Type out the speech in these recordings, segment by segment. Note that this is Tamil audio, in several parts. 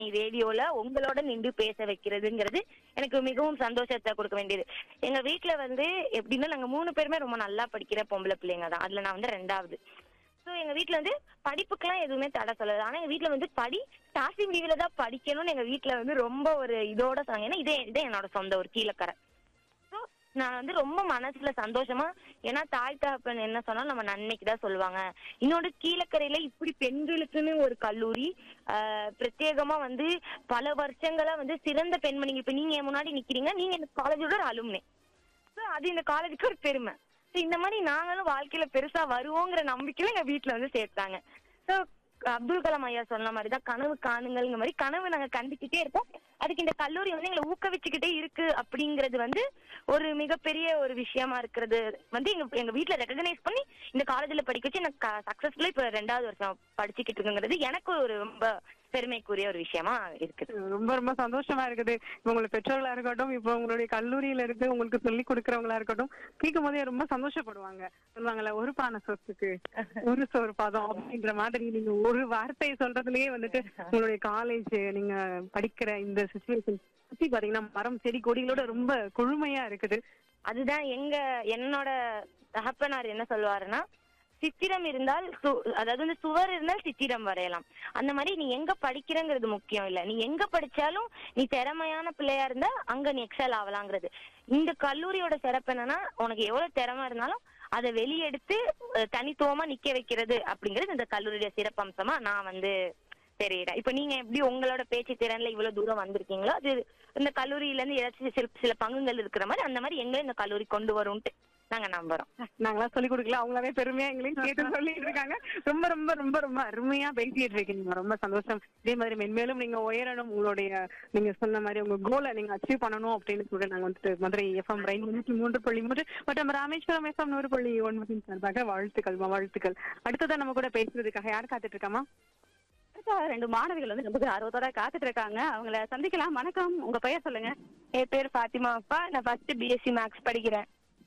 ரேடியோல உங்களோட நின்று பேச வைக்கிறதுங்கிறது எனக்கு மிகவும் சந்தோஷத்தை கொடுக்க வேண்டியது எங்க வீட்ல வந்து எப்படின்னா நாங்க மூணு பேருமே ரொம்ப நல்லா படிக்கிற பொம்பளை பிள்ளைங்க தான் அதுல நான் வந்து ரெண்டாவது ஸோ எங்க வீட்ல வந்து படிப்புக்கெல்லாம் எதுவுமே தடை சொல்லாது ஆனா எங்க வீட்ல வந்து படி டாசி முடிவுல தான் படிக்கணும்னு எங்க வீட்ல வந்து ரொம்ப ஒரு இதோட சொன்னாங்க ஏன்னா இதே இதே என்னோட சொந்த ஒரு கீழக்கரை ஸோ நான் வந்து ரொம்ப மனசுல சந்தோஷமா ஏன்னா தாய் தகப்பன் என்ன சொன்னாலும் நம்ம நன்மைக்கு தான் சொல்லுவாங்க இன்னொன்று கீழக்கரையில இப்படி பெண்களுக்குன்னு ஒரு கல்லூரி ஆஹ், பிரத்யேகமா வந்து பல வருஷங்களா வந்து சிறந்த பெண்மணிங்க இப்ப நீங்க என் முன்னாடி நிக்கிறீங்க நீங்க இந்த காலேஜோட ஒரு அலுமினே ஸோ அது இந்த காலேஜுக்கு ஒரு பெருமை ஸோ இந்த மாதிரி நாங்களும் வாழ்க்கையில பெருசா வருவோங்கிற நம்பிக்கையில எங்க வீட்ல வந்து சேர்த்தாங்க ஸோ அப்துல் கலாம் ஐயா சொன்ன மாதிரி தான் கனவு காணுங்கள்ங்கிற மாதிரி கனவு நாங்க கண்டுக்கிட்டே இருப்போம் அதுக்கு இந்த கல்லூரி வந்து எங்களை ஊக்குவிச்சுக்கிட்டே இருக்கு அப்படிங்கிறது வந்து ஒரு மிகப்பெரிய ஒரு விஷயமா இருக்கிறது வந்து எங்க எங்க வீட்ல ரெகனைஸ் பண்ணி இந்த காலேஜ்ல படிக்க வச்சு எனக்கு சக்சஸ்ஃபுல்லா இப்ப ரெண்டாவது வருஷம் படிச்சுக்கிட்டு இருக்குங்கிறது எனக்கு ஒரு ரொம்ப பெருமைக்குரிய ஒரு விஷயமா இருக்குது ரொம்ப ரொம்ப சந்தோஷமா இருக்குது இப்போ உங்களுக்கு பெற்றோர்களா இருக்கட்டும் இப்போ உங்களுடைய கல்லூரியில இருந்து உங்களுக்கு சொல்லி கொடுக்கறவங்களா இருக்கட்டும் கேட்கும் போதே ரொம்ப சந்தோஷப்படுவாங்க சொல்லுவாங்கல்ல ஒரு பானை சொத்துக்கு ஒரு சோறு பாதம் அப்படின்ற மாதிரி நீங்க ஒரு வார்த்தையை சொல்றதுலயே வந்துட்டு உங்களுடைய காலேஜ் நீங்க படிக்கிற இந்த சுச்சுவேஷன் சுத்தி பாத்தீங்கன்னா மரம் செடி கொடிகளோட ரொம்ப கொழுமையா இருக்குது அதுதான் எங்க என்னோட தகப்பனார் என்ன சொல்லுவாருன்னா சித்திரம் இருந்தால் சு- அதாவது வந்து சுவர் இருந்தால் சித்திரம் வரையலாம் அந்த மாதிரி நீ எங்க படிக்கிறங்கிறது முக்கியம் இல்ல நீ எங்க படிச்சாலும் நீ திறமையான பிள்ளையா இருந்தா அங்க நீ எக்ஸல் ஆகலாங்கிறது இந்த கல்லூரியோட சிறப்பு என்னன்னா உனக்கு எவ்வளவு திறமை இருந்தாலும் அதை வெளியெடுத்து அஹ், தனித்துவமா நிக்க வைக்கிறது அப்படிங்கிறது இந்த கல்லூரியோட சிறப்பம்சமா நான் வந்து தெரியுறேன் இப்ப நீங்க எப்படி உங்களோட பேச்சு திறன்ல இவ்வளவு தூரம் வந்திருக்கீங்களோ அது இந்த கல்லூரியில இருந்து ஏதாச்சும் சில சில பங்குகள் இருக்கிற மாதிரி அந்த மாதிரி எங்களை இந்த கல்லூரி கொண்டு வரும்ட்டு நாங்க நம்புறோம் நாங்களாம் சொல்லி கொடுக்கல அவங்களாவே பெருமையா எங்களையும் கேட்டு சொல்லிட்டு இருக்காங்க ரொம்ப ரொம்ப ரொம்ப ரொம்ப அருமையா பேசிட்டு இருக்கீங்க ரொம்ப சந்தோஷம் இதே மாதிரி மென்மேலும் நீங்க உயரணும் உங்களுடைய நீங்க சொன்ன மாதிரி உங்க கோலை நீங்க அச்சீவ் பண்ணணும் அப்படின்னு கூட நாங்க வந்துட்டு மதுரை எஃப்எம் ரெயின் முன்னூற்றி மூன்று புள்ளி மூன்று மற்றும் ராமேஸ்வரம் எஃப்எம் நூறு புள்ளி ஒன்பதின் சார்பாக வாழ்த்துக்கள் மா, வாழ்த்துக்கள் அடுத்ததான் நம்ம கூட பேசுறதுக்காக யார் காத்துட்டு இருக்காமா அடுத்த ரெண்டு மாணவிகள் வந்து ரொம்ப ஆர்வத்தோட காத்துட்டு இருக்காங்க அவங்கள சந்திக்கலாம் வணக்கம் உங்க பெயர் சொல்லுங்க என் பேர் பாத்திமா அப்பா நான் ஃபர்ஸ்ட் பிஎஸ்சி மேக்ஸ் படிக்கிறேன்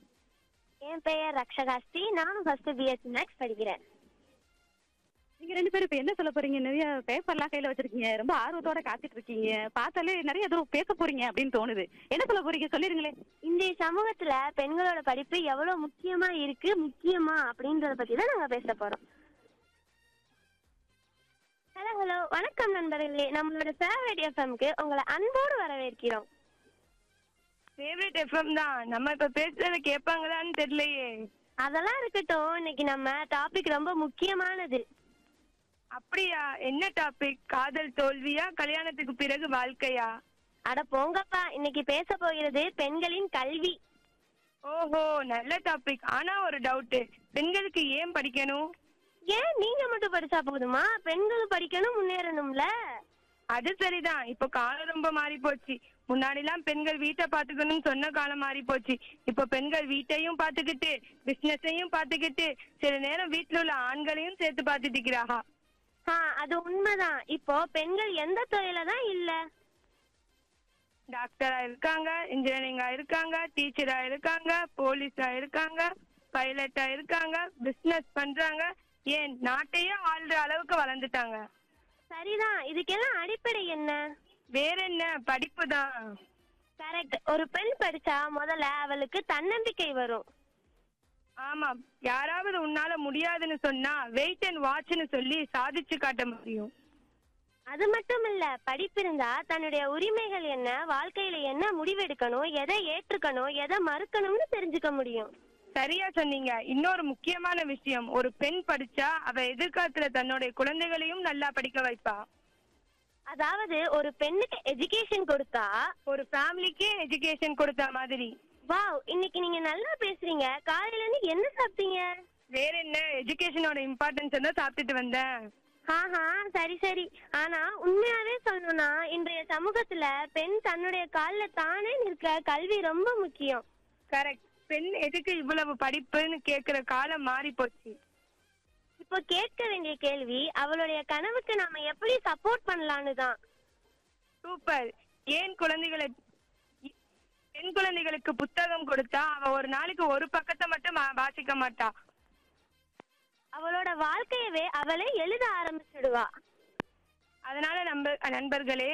என் பெயர் ரக்ஷகாஸ்ரீ நானும் ஃபர்ஸ்ட் பிஎஸ்சி மேக்ஸ் படிக்கிறேன் நீங்க ரெண்டு பேரும் இப்ப என்ன சொல்ல போறீங்க நிறைய பேப்பர்லாம் கையில வச்சிருக்கீங்க ரொம்ப ஆர்வத்தோட காத்துட்டு இருக்கீங்க பார்த்தாலே நிறைய ஏதோ பேச போறீங்க அப்படின்னு தோணுது என்ன சொல்ல போறீங்க சொல்லிருங்களே இன்றைய சமூகத்துல பெண்களோட படிப்பு எவ்வளவு முக்கியமா இருக்கு முக்கியமா அப்படின்றத பத்தி தான் நாங்க பேச போறோம் ஹலோ ஹலோ வணக்கம் நண்பர்களே நம்மளோட ஃபேவரட் எஃப்எம்க்கு உங்களை அன்போடு வரவேற்கிறோம் ஃபேவரட் எஃப்எம் தான் நம்ம இப்ப பேசுறத கேட்பாங்களான்னு தெரியலையே அதெல்லாம் இருக்கட்டும் இன்னைக்கு நம்ம டாபிக் ரொம்ப முக்கியமானது அப்படியா என்ன டாபிக் காதல் தோல்வியா கல்யாணத்துக்கு பிறகு வாழ்க்கையா அட போங்கப்பா இன்னைக்கு பேச போகிறது பெண்களின் கல்வி ஓஹோ நல்ல டாபிக் ஆனா ஒரு டவுட் பெண்களுக்கு ஏன் படிக்கணும் ஏன் நீங்க மட்டும் படிச்சா போதுமா பெண்களும் படிக்கணும் முன்னேறணும்ல அது சரிதான் இப்ப காலம் ரொம்ப மாறி போச்சு முன்னாடி எல்லாம் பெண்கள் வீட்டை பாத்துக்கணும்னு சொன்ன காலம் மாறி போச்சு இப்ப பெண்கள் வீட்டையும் பாத்துக்கிட்டு பிசினஸையும் பாத்துக்கிட்டு சில நேரம் வீட்டுல உள்ள ஆண்களையும் சேர்த்து பாத்துட்டு இருக்கிறாங்க ஆ அது உண்மைதான் இப்போ பெண்கள் எந்த துறையில தான் இல்ல டாக்டரா இருக்காங்க இன்ஜினியரிங்கா இருக்காங்க டீச்சரா இருக்காங்க போலீஸா இருக்காங்க பைலட்டா இருக்காங்க பிசினஸ் பண்றாங்க ஏன் நாட்டையே ஆள்ற அளவுக்கு வளர்ந்துட்டாங்க சரிதான் இதுக்கெல்லாம் அடிப்படை என்ன வேற என்ன படிப்பு தான் கரெக்ட் ஒரு பெண் படிச்சா முதல்ல அவளுக்கு தன்னம்பிக்கை வரும் ஆமா யாராவது உன்னால முடியாதுன்னு சொன்னா வெயிட் அண்ட் வாட்ச்னு சொல்லி சாதிச்சு காட்ட முடியும் அது மட்டும் இல்ல படிப்பு இருந்தா தன்னுடைய உரிமைகள் என்ன வாழ்க்கையில என்ன முடிவெடுக்கணும் எதை ஏற்றுக்கணும் எதை மறுக்கணும்னு தெரிஞ்சுக்க முடியும் சரியா சொன்னீங்க இன்னொரு முக்கியமான விஷயம் ஒரு பெண் படிச்சா அவ எதிர்காலத்துல தன்னுடைய குழந்தைகளையும் நல்லா படிக்க வைப்பா அதாவது ஒரு பெண்ணுக்கு எஜுகேஷன் கொடுத்தா ஒரு ஃபேமிலிக்கே எஜுகேஷன் கொடுத்த மாதிரி வாவ் இன்னைக்கு நீங்க நல்லா பேசுறீங்க காலையில இருந்து என்ன சாப்பிட்டீங்க வேற என்ன எஜுகேஷனோட இம்பார்ட்டன்ஸ் தான் சாப்பிட்டுட்டு வந்தேன் ஆஹா சரி சரி ஆனா உண்மையாவே சொல்லணும்னா இன்றைய சமூகத்துல பெண் தன்னுடைய கால்ல தானே நிற்க கல்வி ரொம்ப முக்கியம் கரெக்ட் பெண் எதுக்கு இவ்வளவு படிப்புன்னு கேக்குற காலம் மாறி போச்சு இப்போ கேட்க வேண்டிய கேள்வி அவளுடைய கனவுக்கு நாம எப்படி சப்போர்ட் பண்ணலான்னு தான் சூப்பர் ஏன் குழந்தைகளை பெண் குழந்தைகளுக்கு புத்தகம் கொடுத்தா அவ ஒரு நாளைக்கு ஒரு பக்கத்தை மட்டும் வா- வாசிக்க மாட்டா அவளோட வாழ்க்கையவே அவளே எழுத ஆரம்பிச்சிடுவா அதனால நம்ம நண்பர்களே